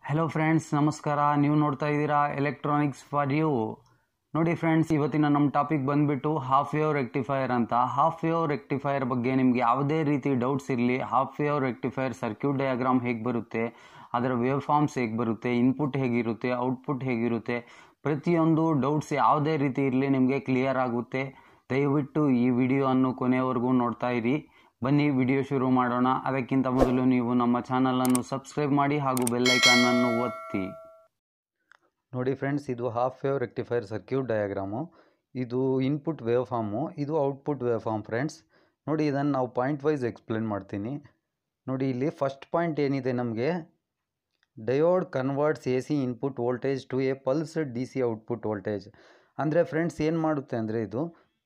hello friends ನಮಸ್ಕಾರ ನೀವು ನೋಡ್ತಾ ಇದ್ದೀರಾ ಎಲೆಕ್ಟ್ರಾನಿಕ್ಸ್ ಫಾರ್ ಯು ನೋಡಿ ಫ್ರೆಂಡ್ಸ್ ಇವತ್ತಿನ ನಮ್ಮ ಟಾಪಿಕ್ ಬಂದ್ಬಿಟ್ಟು ಹಾಫ್ ವೇವ್ ರೆಕ್ಟಿಫೈಯರ್ ಅಂತ ಹಾಫ್ ವೇವ್ ರೆಕ್ಟಿಫೈಯರ್ ಬಗ್ಗೆ ನಿಮಗೆ ಯಾವುದೇ ರೀತಿ ಡೌಟ್ಸ್ ಇರಲಿ half wave rectifier circuit diagram ಹೇಗೆ ಬರುತ್ತೆ ಅದರ ವೇವ್ ಫಾರ್ಮ್ಸ್ ಹೇಗೆ ಬರುತ್ತೆ ಇನ್ಪುಟ್ ಹೇಗಿರುತ್ತೆ ಔಟ್ಪುಟ್ ಹೇಗಿರುತ್ತೆ ಪ್ರತಿಯೊಂದು ಡೌಟ್ಸ್ ಯಾವುದೇ ರೀತಿ ಇರಲಿ ನಿಮಗೆ ಕ್ಲಿಯರ್ ಆಗುತ್ತೆ ದಯವಿಟ್ಟು ಈ ವಿಡಿಯೋವನ್ನು ಕೊನೆಯವರೆಗೂ ನೋಡ್ತಾ ಇರಿ ಬನ್ನಿ ವಿಡಿಯೋ ಶುರು ಮಾಡೋಣ ಅದಕ್ಕಿಂತ ಮೊದಲು ನೀವು ನಮ್ಮ ಚಾನಲನ್ನು ಸಬ್ಸ್ಕ್ರೈಬ್ ಮಾಡಿ ಹಾಗೂ ಬೆಲ್ಲೈಕಾನನ್ನು ಒತ್ತಿ ನೋಡಿ ಫ್ರೆಂಡ್ಸ್ ಇದು half wave rectifier circuit diagram ಇದು ಇನ್ಪುಟ್ ವೇವ್ ಫಾರ್ಮು ಇದು ಔಟ್ಪುಟ್ ವೇವ್ ಫಾರ್ಮ್ ಫ್ರೆಂಡ್ಸ್ ನೋಡಿ ಇದನ್ನು ನಾವು ಪಾಯಿಂಟ್ ವೈಸ್ ಎಕ್ಸ್ಪ್ಲೇನ್ ಮಾಡ್ತೀನಿ ನೋಡಿ ಇಲ್ಲಿ ಫಸ್ಟ್ ಪಾಯಿಂಟ್ ಏನಿದೆ ನಮಗೆ diode converts A C input voltage to a pulse D C output voltage ಅಂದರೆ ಫ್ರೆಂಡ್ಸ್ ಏನು ಮಾಡುತ್ತೆ ಅಂದರೆ ಇದು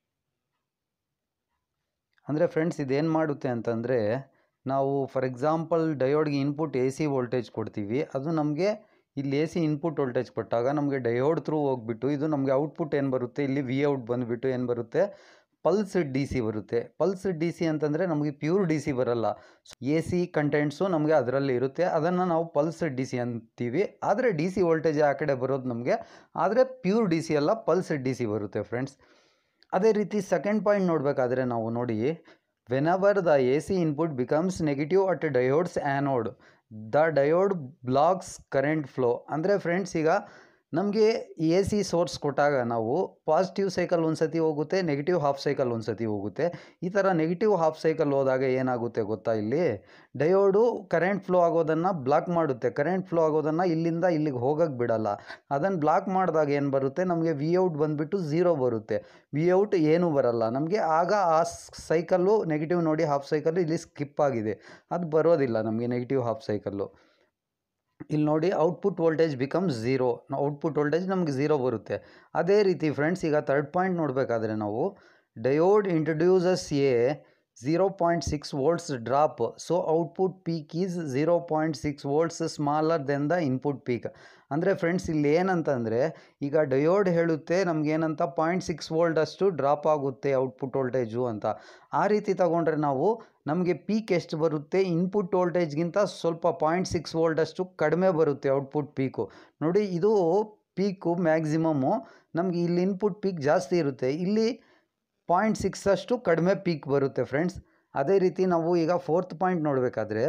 ಅಂದರೆ ಫ್ರೆಂಡ್ಸ್ ಇದೇನು ಮಾಡುತ್ತೆ ಅಂತಂದರೆ ನಾವು ಫಾರ್ ಎಕ್ಸಾಂಪಲ್ ಡಯೋಡ್ಗೆ ಇನ್ಪುಟ್ ಎ ಸಿ ವೋಲ್ಟೇಜ್ ಕೊಡ್ತೀವಿ ಅದು ನಮಗೆ ಇಲ್ಲಿ ಎ ಸಿ ಇನ್ಪುಟ್ ವೋಲ್ಟೇಜ್ ಕೊಟ್ಟಾಗ ನಮಗೆ ಡಯೋಡ್ ಥ್ರೂ ಹೋಗ್ಬಿಟ್ಟು ಇದು ನಮಗೆ ಔಟ್ಪುಟ್ ಏನು ಬರುತ್ತೆ ಇಲ್ಲಿ ವಿ ಔಟ್ ಬಂದುಬಿಟ್ಟು ಏನು ಬರುತ್ತೆ ಪಲ್ಸ್ ಡಿ ಸಿ ಬರುತ್ತೆ ಪಲ್ಸ್ ಡಿ ಸಿ ಅಂತಂದರೆ ನಮಗೆ ಪ್ಯೂರ್ ಡಿ ಸಿ ಬರಲ್ಲ ಎ ಸಿ ಕಂಟೆಂಟ್ಸು ನಮಗೆ ಅದರಲ್ಲಿ ಇರುತ್ತೆ ಅದನ್ನು ನಾವು ಪಲ್ಸ್ ಡಿ ಸಿ ಅಂತೀವಿ ಆದರೆ ಡಿ ಸಿ ವೋಲ್ಟೇಜ್ ಆ ಕಡೆ ಬರೋದು ನಮಗೆ ಆದರೆ ಪ್ಯೂರ್ ಡಿ ಸಿ ಅಲ್ಲ ಪಲ್ಸ್ ಡಿ ಸಿ ಬರುತ್ತೆ ಫ್ರೆಂಡ್ಸ್ ಅದೇ ರೀತಿ ಸೆಕೆಂಡ್ ಪಾಯಿಂಟ್ ನೋಡಬೇಕಾದ್ರೆ ನಾವು ನೋಡಿ when our the A C input becomes negative at diode's anode the diode blocks current flow ಅಂದರೆ ಫ್ರೆಂಡ್ಸ್ ಈಗ ನಮಗೆ ಎ ಸಿ ಸೋರ್ಸ್ ಕೊಟ್ಟಾಗ ನಾವು ಪಾಸಿಟಿವ್ ಸೈಕಲ್ ಒಂದು ಸತಿ ಹೋಗುತ್ತೆ ನೆಗೆಟಿವ್ ಹಾಫ್ ಸೈಕಲ್ ಒಂದು ಸತಿ ಹೋಗುತ್ತೆ ಈ ಥರ ನೆಗೆಟಿವ್ ಹಾಫ್ ಸೈಕಲ್ ಹೋದಾಗ ಏನಾಗುತ್ತೆ ಗೊತ್ತಾ ಇಲ್ಲಿ ಡಯೋಡು ಕರೆಂಟ್ ಫ್ಲೋ ಆಗೋದನ್ನು ಬ್ಲಾಕ್ ಮಾಡುತ್ತೆ ಕರೆಂಟ್ ಫ್ಲೋ ಆಗೋದನ್ನು ಇಲ್ಲಿಂದ ಇಲ್ಲಿಗೆ ಹೋಗೋಕ್ಕೆ ಬಿಡಲ್ಲ ಅದನ್ನು ಬ್ಲಾಕ್ ಮಾಡಿದಾಗ ಏನು ಬರುತ್ತೆ ನಮಗೆ ವಿ ಔಟ್ ಬಂದುಬಿಟ್ಟು ಝೀರೋ ಬರುತ್ತೆ ವಿ ಔಟ್ ಏನೂ ಬರಲ್ಲ ನಮಗೆ ಆಗ ಆ ಸೈಕಲ್ಲು ನೆಗೆಟಿವ್ ನೋಡಿ ಹಾಫ್ ಸೈಕಲ್ಲು ಇಲ್ಲಿ ಸ್ಕಿಪ್ ಆಗಿದೆ ಅದು ಬರೋದಿಲ್ಲ ನಮಗೆ ನೆಗೆಟಿವ್ ಹಾಫ್ ಸೈಕಲ್ಲು ಇಲ್ಲಿ ನೋಡಿ output voltage become zero output voltage ನಮಗೆ ಝೀರೋ ಬರುತ್ತೆ ಅದೇ ರೀತಿ ಫ್ರೆಂಡ್ಸ್ ಈಗ ತರ್ಡ್ ಪಾಯಿಂಟ್ ನೋಡಬೇಕಾದ್ರೆ ನಾವು diode introduces a zero point six volts drop so output peak is zero point six volts smaller than the input peak ಅಂದರೆ friends ಇಲ್ಲಿ ಏನಂತಂದರೆ ಈಗ ಡಯೋಡ್ ಹೇಳುತ್ತೆ ನಮಗೇನಂತ ಪಾಯಿಂಟ್ ಸಿಕ್ಸ್ ವೋಲ್ಟ್ ಅಷ್ಟು ಡ್ರಾಪ್ ಆಗುತ್ತೆ ಔಟ್ಪುಟ್ ವೋಲ್ಟೇಜು ಅಂತ ಆ ರೀತಿ ತಗೊಂಡ್ರೆ ನಾವು ನಮಗೆ ಪೀಕ್ ಎಷ್ಟು ಬರುತ್ತೆ ಇನ್ಪುಟ್ ವೋಲ್ಟೇಜ್ಗಿಂತ ಸ್ವಲ್ಪ ಪಾಯಿಂಟ್ ಸಿಕ್ಸ್ ವೋಲ್ಟಷ್ಟು ಕಡಿಮೆ ಬರುತ್ತೆ ಔಟ್ಪುಟ್ ಪೀಕು ನೋಡಿ ಇದು ಪೀಕು ಮ್ಯಾಕ್ಸಿಮಮ್ಮು ನಮಗೆ ಇಲ್ಲಿ ಇನ್ಪುಟ್ ಪೀಕ್ ಜಾಸ್ತಿ ಇರುತ್ತೆ ಇಲ್ಲಿ ಪಾಯಿಂಟ್ ಸಿಕ್ಸ್ ಅಷ್ಟು ಕಡಿಮೆ ಪೀಕ್ ಬರುತ್ತೆ ಫ್ರೆಂಡ್ಸ್ ಅದೇ ರೀತಿ ನಾವು ಈಗ ಫೋರ್ತ್ ಪಾಯಿಂಟ್ ನೋಡಬೇಕಾದ್ರೆ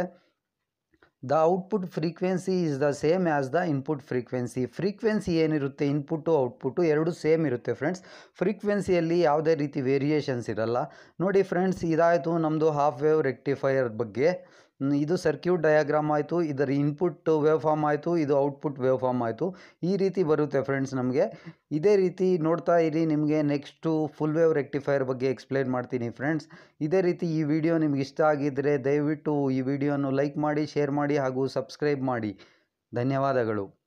the output frequency is the same as the input frequency frequency ಏನಿರುತ್ತೆ ಇನ್ಪುಟ್ಟು ಔಟ್ಪುಟ್ಟು ಎರಡು ಸೇಮ್ ಇರುತ್ತೆ ಫ್ರೆಂಡ್ಸ್ ಫ್ರೀಕ್ವೆನ್ಸಿಯಲ್ಲಿ ಯಾವುದೇ ರೀತಿ ವೇರಿಯೇಷನ್ಸ್ ಇರಲ್ಲ ನೋಡಿ ಫ್ರೆಂಡ್ಸ್ ಇದಾಯಿತು ನಮ್ಮದು ಹಾಫ್ ವೇವ್ ರೆಕ್ಟಿಫೈಯರ್ ಬಗ್ಗೆ ಇದು ಸರ್ಕ್ಯೂಟ್ ಡಯಾಗ್ರಾಮ್ ಆಯಿತು ಇದರ ಇನ್ಪುಟ್ ವೇವ್ ಫಾರ್ಮ್ ಆಯಿತು ಇದು ಔಟ್ಪುಟ್ ವೇವ್ ಫಾರ್ಮ್ ಆಯಿತು ಈ ರೀತಿ ಬರುತ್ತೆ ಫ್ರೆಂಡ್ಸ್ ನಮಗೆ ಇದೇ ರೀತಿ ನೋಡ್ತಾ ಇರಿ ನಿಮಗೆ ನೆಕ್ಸ್ಟು ಫುಲ್ ವೇವ್ ರೆಕ್ಟಿಫೈಯರ್ ಬಗ್ಗೆ ಎಕ್ಸ್ಪ್ಲೇನ್ ಮಾಡ್ತೀನಿ ಫ್ರೆಂಡ್ಸ್ ಇದೇ ರೀತಿ ಈ ವಿಡಿಯೋ ನಿಮ್ಗೆ ಇಷ್ಟ ಆಗಿದ್ದರೆ ದಯವಿಟ್ಟು ಈ ವಿಡಿಯೋನು ಲೈಕ್ ಮಾಡಿ ಶೇರ್ ಮಾಡಿ ಹಾಗೂ ಸಬ್ಸ್ಕ್ರೈಬ್ ಮಾಡಿ ಧನ್ಯವಾದಗಳು